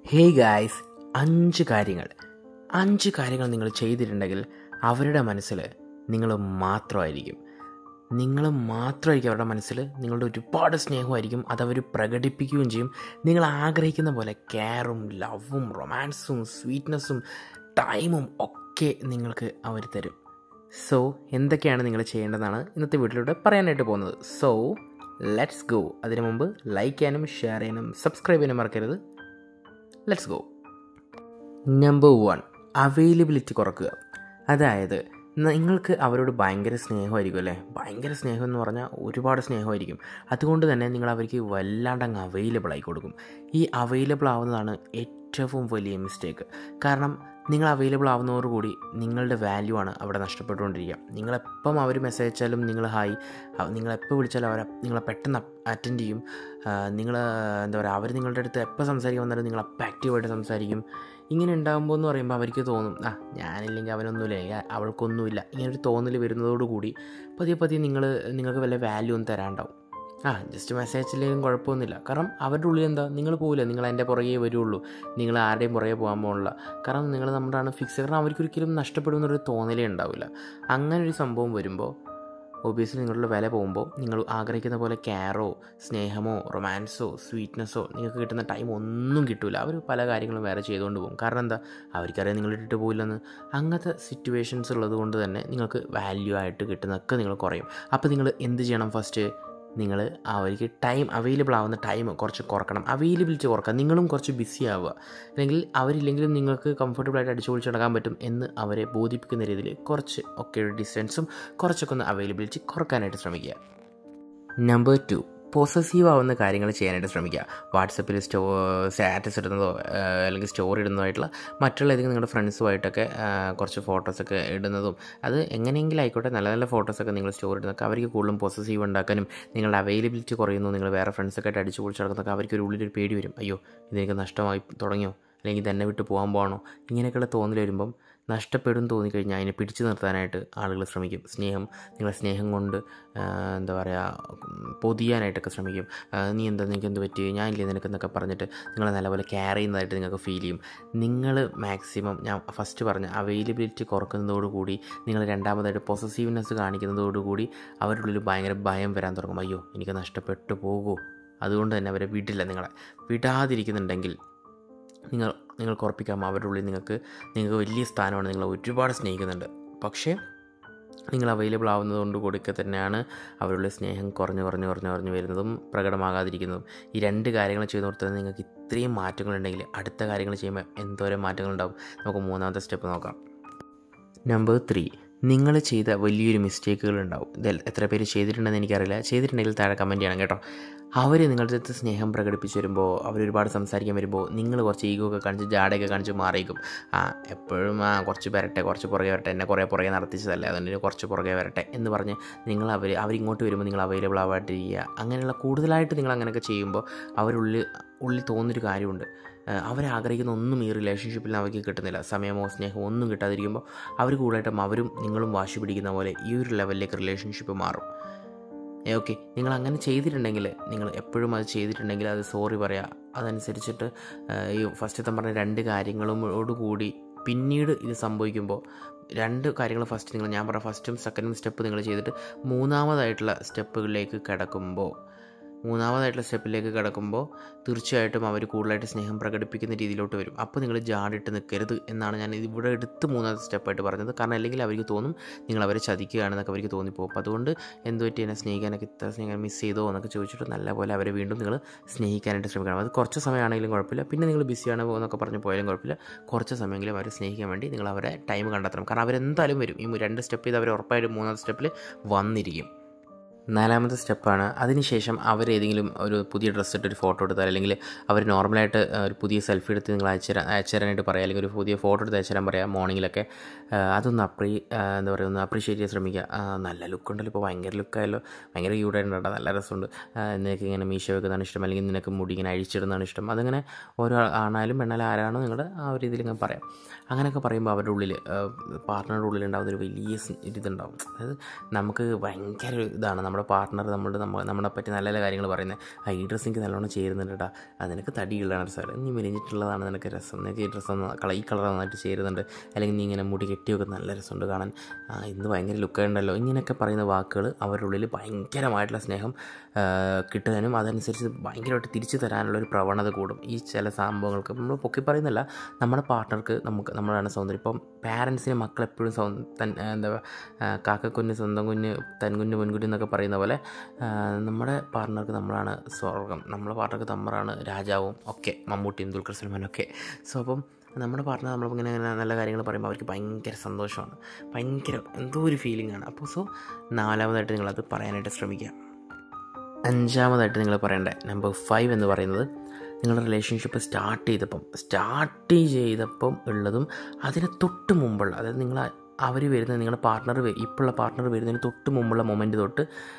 hey guys അഞ്ച് കാര്യങ്ങൾ അഞ്ച് കാര്യങ്ങൾ നിങ്ങൾ ചെയ്തിട്ടുണ്ടെങ്കിൽ അവരുടെ മനസ്സിൽ നിങ്ങൾ മാത്രമായിരിക്കും നിങ്ങൾ മാത്രമായിരിക്കും അവരുടെ മനസ്സിൽ നിങ്ങളുടെ ഒരുപാട് സ്നേഹമായിരിക്കും അതവർ പ്രകടിപ്പിക്കുകയും ചെയ്യും നിങ്ങൾ ആഗ്രഹിക്കുന്ന പോലെ കെയറും ലവും റൊമാൻസും സ്വീറ്റ്നെസ്സും ടൈമും ഒക്കെ നിങ്ങൾക്ക് അവർ തരും സോ എന്തൊക്കെയാണ് നിങ്ങൾ ചെയ്യേണ്ടതെന്നാണ് ഇന്നത്തെ വീട്ടിലൂടെ പറയാനായിട്ട് പോകുന്നത് സോ ലെറ്റ്സ് ഗോ അതിനു മുമ്പ് ലൈക്ക് ചെയ്യാനും ഷെയർ ചെയ്യാനും സബ്സ്ക്രൈബ് ചെയ്യാനും മറക്കരുത് let's go number one availability കുറക്കുക അതായത് നിങ്ങൾക്ക് അവരോട് ഭയങ്കര സ്നേഹമായിരിക്കും അല്ലേ ഭയങ്കര സ്നേഹം എന്ന് പറഞ്ഞാൽ ഒരുപാട് സ്നേഹമായിരിക്കും അതുകൊണ്ട് തന്നെ നിങ്ങൾ അവർക്ക് വല്ലാണ്ട് അങ്ങ് അവൈലബിൾ ആയി കൊടുക്കും ഈ അവൈലബിൾ ആവുന്നതാണ് ഏറ്റവും വലിയ മിസ്റ്റേക്ക് കാരണം നിങ്ങൾ അവൈലബിൾ ആവുന്നതോടുകൂടി നിങ്ങളുടെ വാല്യൂ ആണ് അവിടെ നഷ്ടപ്പെട്ടുകൊണ്ടിരിക്കുക നിങ്ങളെപ്പം അവർ മെസ്സേജ് അയച്ചാലും നിങ്ങൾ ഹായ് നിങ്ങളെപ്പോൾ വിളിച്ചാലും അവർ നിങ്ങളെ പെട്ടെന്ന് അറ്റൻഡ് ചെയ്യും നിങ്ങൾ എന്താ പറയുക അവർ നിങ്ങളുടെ അടുത്ത് എപ്പോൾ സംസാരിക്കാൻ വന്നാലും നിങ്ങൾ അപ്പം ആക്റ്റീവായിട്ട് സംസാരിക്കും ഇങ്ങനെ ഉണ്ടാകുമ്പോൾ എന്ന് പറയുമ്പോൾ അവർക്ക് തോന്നും ആ ഞാനില്ലെങ്കിൽ അവനൊന്നുമില്ല അവൾക്കൊന്നുമില്ല ഇങ്ങനൊരു തോന്നൽ വരുന്നതോടുകൂടി പതിയെ പതിയെ നിങ്ങൾ നിങ്ങൾക്ക് വല്ല വാല്യൂ ഒന്നും തരാണ്ടാവും ആ ജസ്റ്റ് മെസ്സേജ് ഇല്ലെങ്കിലും കുഴപ്പമൊന്നുമില്ല കാരണം അവരുടെ ഉള്ളിൽ എന്താ നിങ്ങൾ പോകില്ല നിങ്ങൾ എൻ്റെ പുറകെ വരുള്ളൂ നിങ്ങൾ ആരുടെയും പുറകെ പോകാൻ പോകണില്ല കാരണം നിങ്ങൾ നമ്മുടെയാണ് ഫിക്സ് കാരണം അവർക്കൊരിക്കലും നഷ്ടപ്പെടുമെന്നൊരു തോന്നലേ ഉണ്ടാവില്ല അങ്ങനെ ഒരു സംഭവം വരുമ്പോൾ ഒബിയസ്ലി നിങ്ങളുടെ വില പോകുമ്പോൾ നിങ്ങൾ ആഗ്രഹിക്കുന്ന പോലെ കെയറോ സ്നേഹമോ റൊമാൻസോ സ്വീറ്റ്നെസ്സോ നിങ്ങൾക്ക് കിട്ടുന്ന ടൈം ഒന്നും കിട്ടില്ല അവർ പല കാര്യങ്ങളും വേറെ ചെയ്തുകൊണ്ട് പോകും കാരണം എന്താ അവർക്കറിയാം നിങ്ങൾ ഇട്ടിട്ട് പോയില്ലെന്ന് അങ്ങനത്തെ സിറ്റുവേഷൻസ് ഉള്ളത് കൊണ്ട് തന്നെ നിങ്ങൾക്ക് വാല്യൂ ആയിട്ട് കിട്ടുന്നതൊക്കെ നിങ്ങൾ കുറയും അപ്പോൾ നിങ്ങൾ എന്ത് ചെയ്യണം ഫസ്റ്റ് നിങ്ങൾ അവർക്ക് ടൈം അവൈലബിൾ ആവുന്ന ടൈം കുറച്ച് കുറക്കണം അവൈലബിലിറ്റി കുറക്കുക നിങ്ങളും കുറച്ച് ബിസി ആവുക അല്ലെങ്കിൽ അവരില്ലെങ്കിലും നിങ്ങൾക്ക് കംഫർട്ടബിൾ ആയിട്ട് അടിച്ചു പൊളിച്ച് നടക്കാൻ പറ്റും എന്ന് അവരെ ബോധിപ്പിക്കുന്ന രീതിയിൽ കുറച്ച് ഒക്കെ ഒരു ഡിസ്റ്റൻസും കുറച്ചൊക്കെ ഒന്ന് അവൈലബിലിറ്റി കുറക്കാനായിട്ട് ശ്രമിക്കുക നമ്പർ ടു പോസസീവ് ആവുന്ന കാര്യങ്ങൾ ചെയ്യാനായിട്ട് ശ്രമിക്കുക വാട്സപ്പിൽ സ്റ്റോ സ്റ്റാറ്റസ് ഇടുന്നതോ അല്ലെങ്കിൽ സ്റ്റോറി ഇടുന്നതായിട്ടുള്ള മറ്റുള്ള ഏതെങ്കിലും നിങ്ങളുടെ ഫ്രണ്ട്സുമായിട്ടൊക്കെ കുറച്ച് ഫോട്ടോസൊക്കെ ഇടുന്നതും അത് എങ്ങനെയെങ്കിലും ആയിക്കോട്ടെ നല്ല നല്ല ഫോട്ടോസൊക്കെ നിങ്ങൾ സ്റ്റോറി ഇടുന്നതൊക്കെ അവർക്ക് കൂടുതലും പോസസീവ് ഉണ്ടാക്കാനും നിങ്ങളുടെ അവൈലബിലിറ്റി കുറയുന്നു നിങ്ങൾ വേറെ ഫ്രണ്ട്സൊക്കെ ആയിട്ട് അടിച്ചു പൊളിച്ച് നടക്കുന്നതൊക്കെ അവർക്ക് ഒരു ഉള്ളിലൊരു പേടി വരും അയ്യോ ഇതെനിക്ക് നഷ്ടമായി തുടങ്ങിയോ അല്ലെങ്കിൽ തന്നെ വിട്ട് പോകാൻ പോകണോ ഇങ്ങനെയൊക്കെയുള്ള തോന്നൽ വരുമ്പം നഷ്ടപ്പെടും തോന്നിക്കഴിഞ്ഞാൽ അതിനെ പിടിച്ചു നിർത്താനായിട്ട് ആളുകൾ ശ്രമിക്കും സ്നേഹം നിങ്ങളെ സ്നേഹം കൊണ്ട് എന്താ പറയുക പൊതിയാനായിട്ടൊക്കെ ശ്രമിക്കും നീ എന്താ നിനക്ക് എന്ത് പറ്റി ഞാനില്ലേ നിനക്കെന്നൊക്കെ പറഞ്ഞിട്ട് നിങ്ങളെ നല്ലപോലെ കെയർ ചെയ്യുന്നതായിട്ട് നിങ്ങൾക്ക് ഫീൽ ചെയ്യും നിങ്ങൾ മാക്സിമം ഞാൻ ഫസ്റ്റ് പറഞ്ഞ അവൈലബിലിറ്റി കുറക്കുന്നതോടുകൂടി നിങ്ങൾ രണ്ടാമതായിട്ട് പൊസസീവ്നെസ് കാണിക്കുന്നതോടുകൂടി അവരുടെ ഉള്ളിൽ ഭയങ്കര ഭയം വരാൻ തുടങ്ങും അയ്യോ എനിക്ക് നഷ്ടപ്പെട്ടു പോകുമോ അതുകൊണ്ട് തന്നെ അവരെ വിടില്ല നിങ്ങളെ വിടാതിരിക്കുന്നുണ്ടെങ്കിൽ നിങ്ങൾ നിങ്ങൾക്ക് ഉറപ്പിക്കാം അവരുടെ ഉള്ളിൽ നിങ്ങൾക്ക് നിങ്ങൾക്ക് വലിയ സ്ഥാനമാണ് നിങ്ങളെ ഒരുപാട് സ്നേഹിക്കുന്നുണ്ട് പക്ഷേ നിങ്ങൾ അവൈലബിൾ ആവുന്നതുകൊണ്ട് കൂടിയൊക്കെ തന്നെയാണ് അവരുടെ സ്നേഹം കുറഞ്ഞ് കുറഞ്ഞ് കുറഞ്ഞ് കുറഞ്ഞ് വരുന്നതും പ്രകടമാകാതിരിക്കുന്നതും ഈ രണ്ട് കാര്യങ്ങൾ ചെയ്തു കൊടുത്താൽ നിങ്ങൾക്ക് ഇത്രയും മാറ്റങ്ങളുണ്ടെങ്കിൽ അടുത്ത കാര്യങ്ങൾ ചെയ്യുമ്പോൾ എന്തോരം മാറ്റങ്ങളുണ്ടാവും നമുക്ക് മൂന്നാമത്തെ സ്റ്റെപ്പ് നോക്കാം നമ്പർ ത്രീ നിങ്ങൾ ചെയ്ത വലിയൊരു മിസ്റ്റേക്കുകൾ ഉണ്ടാവും ഇത് എത്ര പേര് ചെയ്തിട്ടുണ്ടെന്ന് എനിക്കറിയില്ല ചെയ്തിട്ടുണ്ടെങ്കിൽ താഴെ കമൻറ്റ് ചെയ്യണം കേട്ടോ അവർ നിങ്ങളുടെ അടുത്ത് സ്നേഹം പ്രകടിപ്പിച്ച് വരുമ്പോൾ അവർ ഒരുപാട് സംസാരിക്കാൻ വരുമ്പോൾ നിങ്ങൾ കുറച്ച് ഈഗോ ഒക്കെ കാണിച്ച് ജാടയൊക്കെ കാണിച്ച് മാറിയേക്കും ആ എപ്പോഴും ആ കുറച്ച് വരട്ടെ കുറച്ച് പുറകെ വരട്ടെ എന്നെ കുറേ പുറകെ നടത്തിച്ചതല്ലേ അതുകൊണ്ട് കുറച്ച് പുറകെ വരട്ടെ എന്ന് പറഞ്ഞ് നിങ്ങൾ അവർ അവരിങ്ങോട്ട് വരുമ്പോൾ നിങ്ങൾ അവൈലബിൾ ആവാണ്ടിരിക്കുക അങ്ങനെയുള്ള കൂടുതലായിട്ട് നിങ്ങൾ അങ്ങനെയൊക്കെ ചെയ്യുമ്പോൾ അവരുള്ളിൽ ഉള്ളിൽ തോന്നുന്നൊരു കാര്യമുണ്ട് അവരാഗ്രഹിക്കുന്ന ഒന്നും ഈ റിലേഷൻഷിപ്പിൽ അവർക്ക് കിട്ടുന്നില്ല സമയമോ സ്നേഹമോ ഒന്നും കിട്ടാതിരിക്കുമ്പോൾ അവർ കൂടുതലായിട്ടും അവരും നിങ്ങളും വാശി പിടിക്കുന്ന പോലെ ഈ ഒരു ലെവലിലേക്ക് റിലേഷൻഷിപ്പ് മാറും ഓക്കെ നിങ്ങൾ അങ്ങനെ ചെയ്തിട്ടുണ്ടെങ്കിൽ നിങ്ങൾ എപ്പോഴും അത് ചെയ്തിട്ടുണ്ടെങ്കിൽ അത് സോറി പറയുക അതനുസരിച്ചിട്ട് ഈ ഫസ്റ്റത്തെ പറഞ്ഞ രണ്ട് കാര്യങ്ങളോടുകൂടി പിന്നീട് ഇത് സംഭവിക്കുമ്പോൾ രണ്ട് കാര്യങ്ങൾ ഫസ്റ്റ് നിങ്ങൾ ഞാൻ പറഞ്ഞ ഫസ്റ്റും സെക്കൻഡും സ്റ്റെപ്പ് നിങ്ങൾ ചെയ്തിട്ട് മൂന്നാമതായിട്ടുള്ള സ്റ്റെപ്പുകളിലേക്ക് കിടക്കുമ്പോൾ മൂന്നാമതായിട്ടുള്ള സ്റ്റെപ്പിലേക്ക് കിടക്കുമ്പോൾ തീർച്ചയായിട്ടും അവർ കൂടുതലായിട്ട് സ്നേഹം പ്രകടിപ്പിക്കുന്ന രീതിയിലോട്ട് വരും അപ്പോൾ നിങ്ങൾ ജാടിട്ട് നിൽക്കരുത് എന്നാണ് ഞാൻ ഇവിടെ എടുത്ത് മൂന്നാമത്തെ സ്റ്റെപ്പായിട്ട് പറഞ്ഞത് കാരണം അല്ലെങ്കിൽ അവർക്ക് തോന്നും നിങ്ങൾ അവരെ ചതിക്കുകയാണെന്നൊക്കെ അവർക്ക് തോന്നിപ്പോകും അപ്പോൾ അതുകൊണ്ട് എന്ത് പറ്റി എന്നെ സ്നേഹിക്കാനൊക്കെ ഇത്ര സ്നേഹം മിസ് ചെയ്തോ എന്നൊക്കെ ചോദിച്ചിട്ട് നല്ലപോലെ അവരെ വീണ്ടും നിങ്ങൾ സ്നേഹിക്കാനായിട്ട് ശ്രമിക്കണം അത് കുറച്ച് സമയമാണെങ്കിലും കുഴപ്പമില്ല പിന്നെ നിങ്ങൾ ബിസിയാണ് എന്നൊക്കെ പറഞ്ഞ് പോയാലും കുഴപ്പമില്ല കുറച്ച് സമയമെങ്കിലും അവരെ സ്നേഹിക്കാൻ വേണ്ടി നിങ്ങൾ അവരെ ടൈം കണ്ടെത്തണം കാരണം അവരെന്തായാലും വരും ഈ രണ്ട് സ്റ്റെപ്പ് ചെയ്ത് അവർ ഉറപ്പായിട്ടും മൂന്നാമത്തെ സ്റ്റെപ്പിൽ വന്നിരിക്കും നാലാമത്തെ സ്റ്റെപ്പാണ് അതിനുശേഷം അവർ ഏതെങ്കിലും ഒരു പുതിയ ഡ്രസ്സ് ഇട്ട് ഒരു ഫോട്ടോ എടുത്താൽ അല്ലെങ്കിൽ അവർ നോർമലായിട്ട് ഒരു പുതിയ സെൽഫി എടുത്ത് നിങ്ങൾ അയച്ചു തരാൻ അയച്ചു തരാനായിട്ട് പറയാം അല്ലെങ്കിൽ ഒരു പുതിയ ഫോട്ടോ എടുത്ത് അയച്ചു തരാൻ പറയാം മോർണിംഗിലൊക്കെ അതൊന്ന് അപ്രീ എന്താ പറയുക ഒന്ന് അപ്രീഷിയേറ്റ് ചെയ്യാൻ ശ്രമിക്കുക നല്ല ലുക്ക് ഉണ്ടല്ലോ ഇപ്പോൾ ഭയങ്കര ലുക്കായല്ലോ ഭയങ്കര ക്യൂട്ടായിട്ടുണ്ട് നല്ല രസമുണ്ട് നിനക്ക് ഇങ്ങനെ മീശ വെക്കുന്നതാണ് ഇഷ്ടം അല്ലെങ്കിൽ നിനക്ക് മുടി ഇങ്ങനെ അഴിച്ചിടുന്നതാണ് ഇഷ്ടം അതങ്ങനെ ഓരോ ആണായാലും പെണ്ണായാലും ആരാണോ നിങ്ങളുടെ ആ ഒരു രീതിയിൽ ഇങ്ങനെ പറയാം അങ്ങനെയൊക്കെ പറയുമ്പോൾ അവരുടെ ഉള്ളിൽ പാർട്ട്ണറുടെ ഉള്ളിൽ ഉണ്ടാകുന്ന ഒരു വലിയ ഇതുണ്ടാവും അതായത് നമുക്ക് ഭയങ്കര ഇതാണ് നമ്മുടെ പാർട്ട്ണർ നമ്മുടെ നമ്മ നമ്മളെ പറ്റി നല്ല നല്ല കാര്യങ്ങൾ പറയുന്നത് ആ ഈ ഡ്രസ്സ് എനിക്ക് നല്ലോണം ചേരുന്നുണ്ട് കേട്ടോ അത് നിനക്ക് തടിയുള്ളതാണ് സാറ് നീ മെലിഞ്ഞിട്ടുള്ളതാണ് നിനക്ക് രസം നിനക്ക് ഈ ഡ്രസ്സ് കള ഈ കളർ നന്നായിട്ട് ചേരുന്നുണ്ട് അല്ലെങ്കിൽ നീ ഇങ്ങനെ മുടി കെട്ടിയൊക്കെ നല്ല രസമുണ്ട് കാണാൻ ആ ഇന്ന് ഭയങ്കര ലുക്ക് ഉണ്ടല്ലോ ഇങ്ങനെയൊക്കെ പറയുന്ന വാക്കുകൾ അവരുടെ ഉള്ളിൽ ഭയങ്കരമായിട്ടുള്ള സ്നേഹം ആ, കിട്ടാനും അതനുസരിച്ച് ഭയങ്കരമായിട്ട് തിരിച്ചു തരാനുള്ള ഒരു പ്രവണത കൂടും ഈ ചില സംഭവങ്ങൾക്ക് നമ്മൾ പൊക്കി പറയുന്നില്ല നമ്മുടെ പാർട്ട്ണർക്ക് നമുക്ക് നമ്മളാണ് സൗന്ദര്യം ഇപ്പം പാരൻസിന് മക്കൾ എപ്പോഴും സൗ തൻ എന്താ ആ, കാക്കക്കുഞ്ഞ് സ്വന്തം കുഞ്ഞ് തൻകുഞ്ഞ് പൊൻകുഞ്ഞ് എന്നൊക്കെ പറയുന്ന പോലെ ആ, നമ്മുടെ പാർട്ട്ണർക്ക് നമ്മളാണ് സ്വർഗം നമ്മുടെ പാർട്ട്ണർക്ക് നമ്മളാണ് രാജാവും ഒക്കെ മമ്മൂട്ടിയും ദുൽഖർ സൽമാനും ഒക്കെ സോ അപ്പം നമ്മുടെ പാർട്ട്ണർ നമ്മളിങ്ങനെ ഇങ്ങനെ നല്ല കാര്യങ്ങൾ പറയുമ്പോൾ അവർക്ക് ഭയങ്കര സന്തോഷമാണ് ഭയങ്കര എന്തോ ഒരു ഫീലിംഗ് ആണ് അപ്പോൾ സോ നാലാമതായിട്ട് നിങ്ങളത് പറയാനായിട്ട് ശ്രമിക്കുക അഞ്ചാമതായിട്ട് നിങ്ങൾ പറയേണ്ട നമ്പർ ഫൈവ് എന്ന് പറയുന്നത് നിങ്ങളുടെ റിലേഷൻഷിപ്പ് സ്റ്റാർട്ട് ചെയ്തപ്പം സ്റ്റാർട്ട് ചെയ്തപ്പം ഉള്ളതും അതിന് തൊട്ട് മുമ്പുള്ള അതായത് നിങ്ങൾ അവർ വരുന്ന നിങ്ങളുടെ പാർട്ട്ണർ ഇപ്പോഴുള്ള പാർട്ട്ണർ വരുന്നതിന് തൊട്ട് മുമ്പുള്ള മൊമെൻറ്റ് തൊട്ട്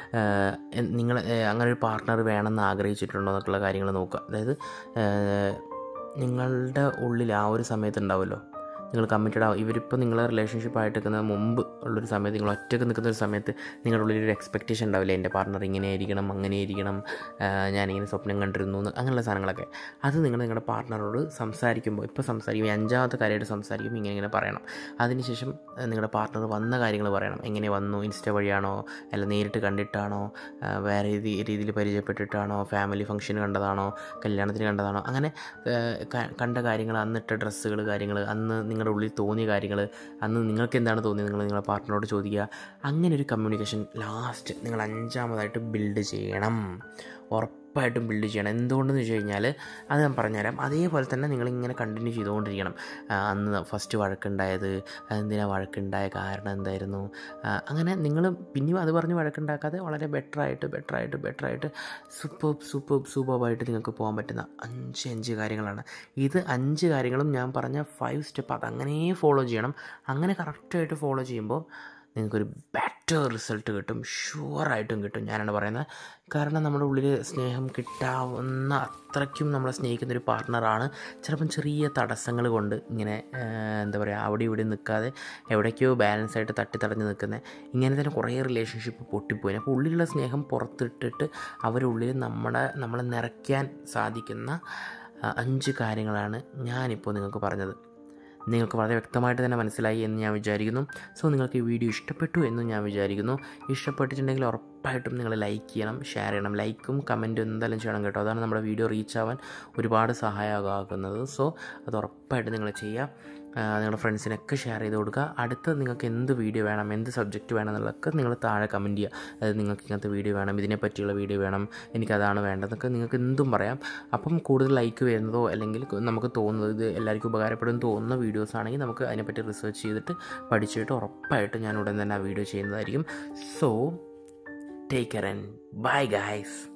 നിങ്ങൾ അങ്ങനെ ഒരു പാർട്ട്ണർ വേണമെന്ന് ആഗ്രഹിച്ചിട്ടുണ്ടോ എന്നൊക്കെയുള്ള കാര്യങ്ങൾ നോക്കുക അതായത് ഏഹ്, നിങ്ങളുടെ ഉള്ളിൽ ആ ഒരു സമയത്ത് ഉണ്ടാവുമല്ലോ നിങ്ങൾ കമ്മിറ്റഡ് ആവും ഇവരിപ്പോൾ നിങ്ങളെ റിലേഷൻഷിപ്പ് ആയിട്ട് നിൽക്കുന്ന മുമ്പ് ഉള്ളൊരു സമയത്ത് നിങ്ങൾ ഒറ്റയ്ക്ക് നിൽക്കുന്ന ഒരു സമയത്ത് നിങ്ങളുടെ ഉള്ളിൽ ഒരു എക്സ്പെക്റ്റേഷൻ ഉണ്ടാവില്ല എൻ്റെ പാർട്ണർ ഇങ്ങനെ ആയിരിക്കണം അങ്ങനെ ആയിരിക്കണം ആ, ഞാനിങ്ങനെ സ്വപ്നം കണ്ടിരുന്നു എന്ന് അങ്ങനെയുള്ള സാധനങ്ങളൊക്കെ അത് നിങ്ങൾ നിങ്ങളുടെ പാർട്ട്ണറോട് സംസാരിക്കുമ്പോൾ ഇപ്പോൾ സംസാരിക്കും ഈ അഞ്ചാമത്തെ കാര്യമായിട്ട് സംസാരിക്കുമ്പോൾ ഇങ്ങനെ ഇങ്ങനെ പറയണം അതിനുശേഷം ആ, നിങ്ങളുടെ പാർട്ട്ണർ വന്ന കാര്യങ്ങൾ പറയണം എങ്ങനെ വന്നു ഇൻസ്റ്റ വഴിയാണോ അല്ല നേരിട്ട് കണ്ടിട്ടാണോ ആ, വേറെ രീതി രീതിയിൽ പരിചയപ്പെട്ടിട്ടാണോ ഫാമിലി ഫംഗ്ഷൻ കണ്ടതാണോ കല്യാണത്തിന് കണ്ടതാണോ അങ്ങനെ ആ, ക- കണ്ട കാര്യങ്ങൾ അന്നിട്ട ഡ്രസ്സുകൾ കാര്യങ്ങൾ അന്ന് നിങ്ങളുടെ ഉള്ളിൽ തോന്നിയ കാര്യങ്ങൾ അന്ന് നിങ്ങൾക്ക് എന്താണ് തോന്നിയത് നിങ്ങൾ നിങ്ങളുടെ പാർട്ട്ണറോട് ചോദിക്കുക അങ്ങനെ ഒരു കമ്മ്യൂണിക്കേഷൻ ലാസ്റ്റ് നിങ്ങൾ അഞ്ചാമതായിട്ട് ബിൽഡ് ചെയ്യണം ഉറപ്പായിട്ടും ബിൽഡ് ചെയ്യണം എന്തുകൊണ്ടെന്ന് വെച്ച് കഴിഞ്ഞാൽ അത് ഞാൻ പറഞ്ഞുതരാം അതേപോലെ തന്നെ നിങ്ങളിങ്ങനെ കണ്ടിന്യൂ ചെയ്തുകൊണ്ടിരിക്കണം ആ, അന്ന് ഫസ്റ്റ് വഴക്കുണ്ടായത് എന്തിനാ വഴക്കുണ്ടായ കാരണം എന്തായിരുന്നു ആ, അങ്ങനെ നിങ്ങൾ പിന്നെയും അത് പറഞ്ഞ് വഴക്കുണ്ടാക്കാതെ വളരെ ബെറ്ററായിട്ട് ബെറ്ററായിട്ട് ബെറ്ററായിട്ട് സൂപ്പർ സൂപ്പർ സൂപ്പർബായിട്ട് നിങ്ങൾക്ക് പോകാൻ പറ്റുന്ന അഞ്ച് അഞ്ച് കാര്യങ്ങളാണ് ഇത് അഞ്ച് കാര്യങ്ങളും ഞാൻ പറഞ്ഞ ഫൈവ് സ്റ്റെപ്പ് അതങ്ങനെ ഫോളോ ചെയ്യണം അങ്ങനെ കറക്റ്റായിട്ട് ഫോളോ ചെയ്യുമ്പോൾ നിങ്ങൾക്കൊരു ബെറ്റർ റിസൾട്ട് കിട്ടും ഷുവറായിട്ടും കിട്ടും ഞാനാണ് പറയുന്നത് കാരണം നമ്മുടെ ഉള്ളിൽ സ്നേഹം കിട്ടാവുന്ന അത്രയ്ക്കും നമ്മളെ സ്നേഹിക്കുന്ന ഒരു പാർട്ട്ണറാണ് ചിലപ്പം ചെറിയ തടസ്സങ്ങൾ കൊണ്ട് ഇങ്ങനെ ആ, എന്താ പറയുക അവിടെ ഇവിടെ നിൽക്കാതെ എവിടേക്കോ ബാലൻസ് ആയിട്ട് തട്ടി തടഞ്ഞ് നിൽക്കുന്നത് ഇങ്ങനെ തന്നെ കുറേ റിലേഷൻഷിപ്പ് പൊട്ടിപ്പോയി അപ്പോൾ ഉള്ളിലുള്ള സ്നേഹം പുറത്തിട്ടിട്ട് അവരുടെ ഉള്ളിൽ നമ്മുടെ നമ്മളെ നിറയ്ക്കാൻ സാധിക്കുന്ന ആ, അഞ്ച് കാര്യങ്ങളാണ് ഞാനിപ്പോൾ നിങ്ങൾക്ക് പറഞ്ഞത് നിങ്ങൾക്ക് വളരെ വ്യക്തമായിട്ട് തന്നെ മനസ്സിലായി എന്ന് ഞാൻ വിചാരിക്കുന്നു സോ നിങ്ങൾക്ക് ഈ വീഡിയോ ഇഷ്ടപ്പെട്ടു എന്ന് ഞാൻ വിചാരിക്കുന്നു ഇഷ്ടപ്പെട്ടിട്ടുണ്ടെങ്കിൽ ഉറപ്പായിട്ടും നിങ്ങൾ ലൈക്ക് ചെയ്യണം ഷെയർ ചെയ്യണം ലൈക്കും കമൻറ്റും എന്തായാലും ചെയ്യണം കേട്ടോ അതാണ് നമ്മുടെ വീഡിയോ റീച്ച് ആവാൻ ഒരുപാട് സഹായമാകുന്നത് സോ അത് ഉറപ്പായിട്ടും നിങ്ങൾ ചെയ്യുക ആ, നിങ്ങളുടെ ഫ്രണ്ട്സിനൊക്കെ ഷെയർ ചെയ്ത് കൊടുക്കുക അടുത്ത നിങ്ങൾക്ക് എന്ത് വീഡിയോ വേണം എന്ത് സബ്ജക്റ്റ് വേണം എന്നുള്ളതൊക്കെ നിങ്ങൾ താഴെ കമൻറ്റ് ചെയ്യുക അതായത് നിങ്ങൾക്ക് ഇങ്ങനത്തെ വീഡിയോ വേണം ഇതിനെ പറ്റിയുള്ള വീഡിയോ വേണം എനിക്കതാണ് വേണ്ടതൊക്കെ നിങ്ങൾക്ക് എന്തും പറയാം അപ്പം കൂടുതൽ ലൈക്ക് വരുന്നതോ അല്ലെങ്കിൽ നമുക്ക് തോന്നുന്നത് ഇത് എല്ലാവർക്കും ഉപകാരപ്പെടും തോന്നുന്ന വീഡിയോസ് ആണെങ്കിൽ നമുക്ക് അതിനെപ്പറ്റി റിസർച്ച് ചെയ്തിട്ട് പഠിച്ചിട്ട് ഉറപ്പായിട്ട് ഞാൻ ഉടൻ തന്നെ ആ വീഡിയോ ചെയ്യുന്നതായിരിക്കും so take care and bye guys